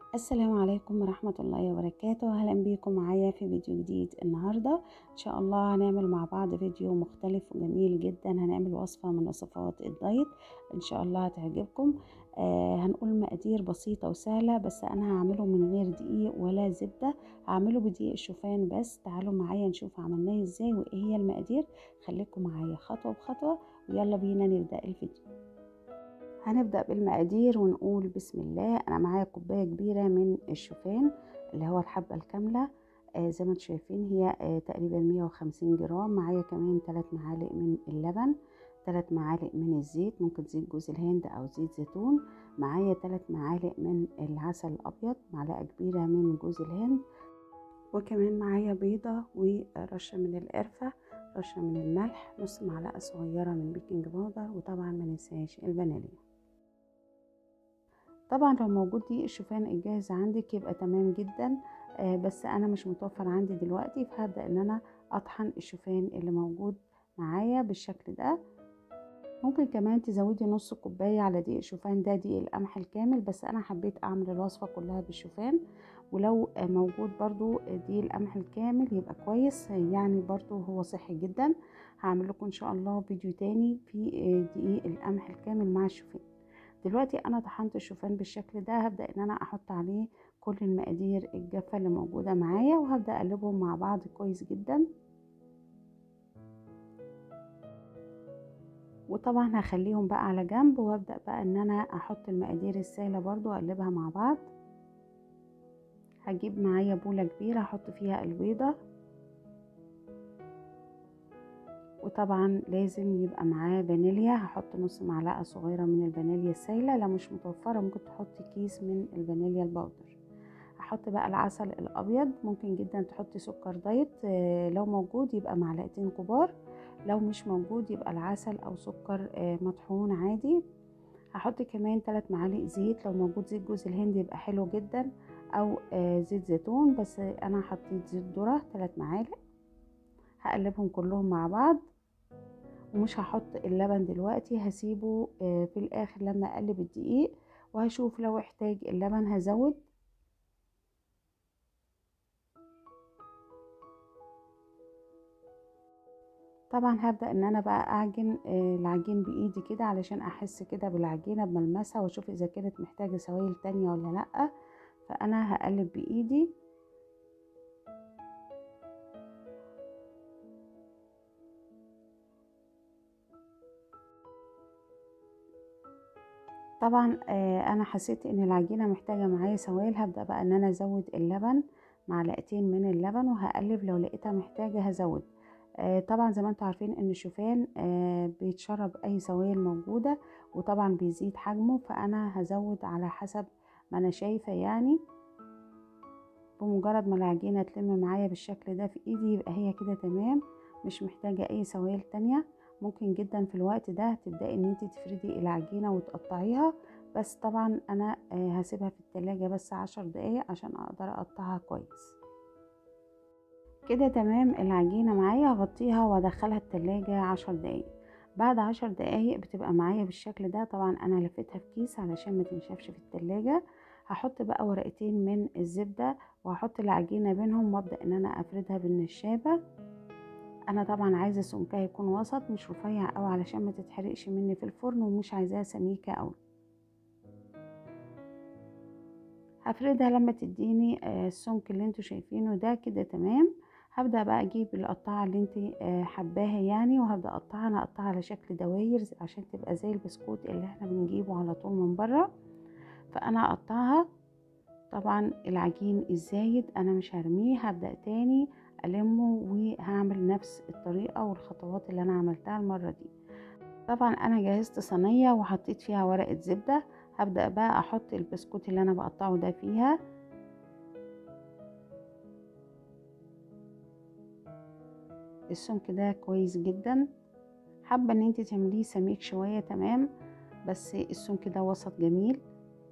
السلام عليكم ورحمة الله وبركاته أهلا بيكم معايا في فيديو جديد النهاردة إن شاء الله هنعمل مع بعض فيديو مختلف وجميل جدا هنعمل وصفة من وصفات الدايت إن شاء الله هتعجبكم آه هنقول مقادير بسيطة وسهلة بس أنا هعمله من غير دقيق ولا زبدة هعمله بدقيق الشوفان بس تعالوا معايا نشوف عملناه ازاي وإيه هي المقادير خليكم معايا خطوة بخطوة ويلا بينا نبدأ الفيديو هنبدأ بالمقادير ونقول بسم الله أنا معايا كوباية كبيرة من الشوفان اللي هو الحبة الكاملة آه زي ما انتم شايفين هي آه تقريبا 150 جرام معايا كمان 3 معالق من اللبن 3 معالق من الزيت ممكن زيت جوز الهند أو زيت زيتون معايا 3 معالق من العسل الأبيض معلقة كبيرة من جوز الهند وكمان معايا بيضة ورشة من القرفة رشة من الملح نص معلقة صغيرة من بيكنج باودر وطبعا ما ننساش الفانيليا طبعا لو موجود دي الشوفان الجاهز عندك يبقى تمام جدا آه بس انا مش متوفر عندي دلوقتي فهبدا ان انا اطحن الشوفان اللي موجود معايا بالشكل ده ممكن كمان تزودي نص كوباية على دقيق الشوفان ده دقيق القمح الكامل بس انا حبيت اعمل الوصفة كلها بالشوفان ولو موجود برضو دقيق القمح الكامل يبقى كويس يعني برضو هو صحي جدا هعمل لكم ان شاء الله فيديو تاني في دقيق القمح الكامل مع الشوفان دلوقتي انا طحنت الشوفان بالشكل ده هبدا ان انا احط عليه كل المقادير الجافه اللي موجوده معايا وهبدا اقلبهم مع بعض كويس جدا وطبعا هخليهم بقى على جنب وابدا بقى ان انا احط المقادير السائله برضو اقلبها مع بعض هجيب معايا بوله كبيره احط فيها البيضه وطبعا لازم يبقى معاه فانيليا هحط نص معلقه صغيره من الفانيليا السايله لو مش متوفره ممكن تحطي كيس من الفانيليا البودر هحط بقى العسل الابيض ممكن جدا تحطي سكر دايت لو موجود يبقى معلقتين كبار لو مش موجود يبقى العسل او سكر مطحون عادي هحط كمان 3 معالق زيت لو موجود زيت جوز الهند يبقى حلو جدا او زيت زيتون بس انا حطيت زيت ذره 3 معالق هقلبهم كلهم مع بعض ومش هحط اللبن دلوقتي هسيبه في الاخر لما اقلب الدقيق وهشوف لو احتاج اللبن هزود طبعا هبدا ان انا بقى اعجن العجين بايدي كده علشان احس كده بالعجينه بملمسها واشوف اذا كانت محتاجه سوائل تانية ولا لا فانا هقلب بايدي طبعا انا حسيت ان العجينه محتاجه معايا سوائل هبدا بقى ان انا ازود اللبن معلقتين من اللبن وهقلب لو لقيتها محتاجه هزود طبعا زي ما انتم عارفين ان الشوفان بيتشرب اي سوائل موجوده وطبعا بيزيد حجمه فانا هزود على حسب ما انا شايفه يعني بمجرد ما العجينه تلم معايا بالشكل ده في ايدي يبقى هي كده تمام مش محتاجه اي سوائل تانية ممكن جدا في الوقت ده تبدأي ان انت تفردي العجينة وتقطعيها بس طبعا انا هسيبها في التلاجة بس عشر دقايق عشان اقدر اقطعها كويس كده تمام العجينة معايا هغطيها وادخلها التلاجة عشر دقايق بعد عشر دقايق بتبقى معايا بالشكل ده طبعا انا لفيتها في كيس علشان ما تنشفش في التلاجة هحط بقى ورقتين من الزبدة وهحط العجينة بينهم وابدأ ان انا افردها بالنشابة انا طبعا عايزه سمكها يكون وسط مش رفيع قوي علشان ما تتحرقش مني في الفرن ومش عايزاها سميكه قوي هفردها لما تديني السمك اللي انتوا شايفينه ده كده تمام هبدا بقى اجيب القطعه اللي انت حباها يعني وهبدا اقطعها انا اقطعها على شكل دواير عشان تبقى زي البسكوت اللي احنا بنجيبه على طول من بره فانا اقطعها طبعا العجين الزايد انا مش هرميه هبدا تاني ألمه وهعمل نفس الطريقة والخطوات اللي أنا عملتها المرة دي طبعا أنا جهزت صينية وحطيت فيها ورقة زبدة هبدأ بقى أحط البسكوت اللي أنا بقطعه ده فيها السمك ده كويس جدا حابة ان انت تعمليه سميك شوية تمام بس السمك ده وسط جميل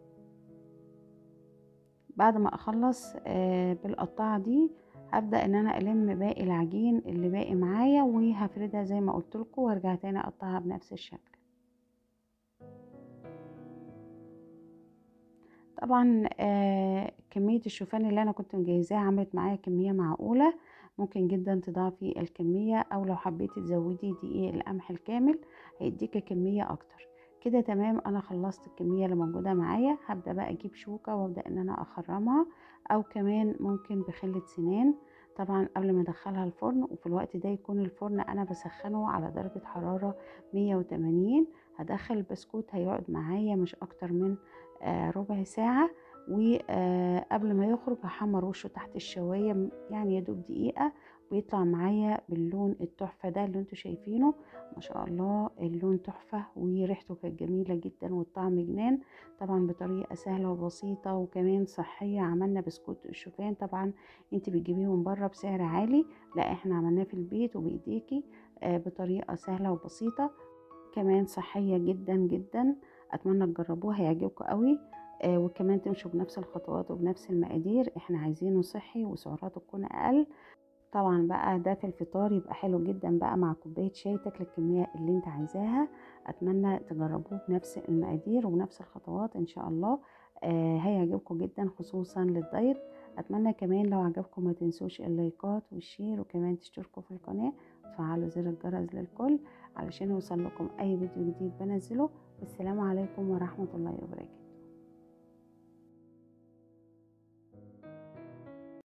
بعد ما اخلص بالقطاعة دي هبدا ان انا الم باقي العجين اللي باقي معايا وهفردها زي ما قلت لكم وارجع تاني اقطعها بنفس الشكل طبعا آه كمية الشوفان اللي انا كنت مجهزاها عملت معايا كمية معقولة ممكن جدا تضاعفي الكمية او لو حبيتي تزودي دقيق القمح الكامل هيديكي كمية اكتر كده تمام انا خلصت الكمية اللي موجودة معايا هبدأ بقى اجيب شوكة وابدأ ان انا اخرمها او كمان ممكن بخلة سنان طبعا قبل ما ادخلها الفرن وفي الوقت ده يكون الفرن انا بسخنه على درجة حرارة 180 هدخل البسكوت هيقعد معايا مش اكتر من آه ربع ساعة وقبل ما يخرج هحمر وشه تحت الشواية يعني يدوب دقيقة ويطلع معايا باللون التحفة ده اللي انتوا شايفينه ما شاء الله اللون تحفة وريحته كانت جميلة جدا والطعم جنان طبعا بطريقة سهلة وبسيطة وكمان صحية عملنا بسكوت الشوفان طبعا انت بتجيبيه من بره بسعر عالي لا احنا عملناه في البيت وبايديكي آه بطريقة سهلة وبسيطة كمان صحية جدا جدا اتمنى تجربوها هيعجبكم قوي آه وكمان تمشوا بنفس الخطوات وبنفس المقادير احنا عايزينه صحي وسعراته تكون اقل طبعا بقى ده في الفطار يبقى حلو جدا بقى مع كوبايه شاي تاكل الكميه اللي انت عايزاها اتمنى تجربوه بنفس المقادير وبنفس الخطوات ان شاء الله آه هيعجبكم جدا خصوصا للدايت اتمنى كمان لو عجبكم ما تنسوش اللايكات والشير وكمان تشتركوا في القناه وتفعلوا زر الجرس للكل علشان يوصل لكم اي فيديو جديد بنزله والسلام عليكم ورحمه الله وبركاته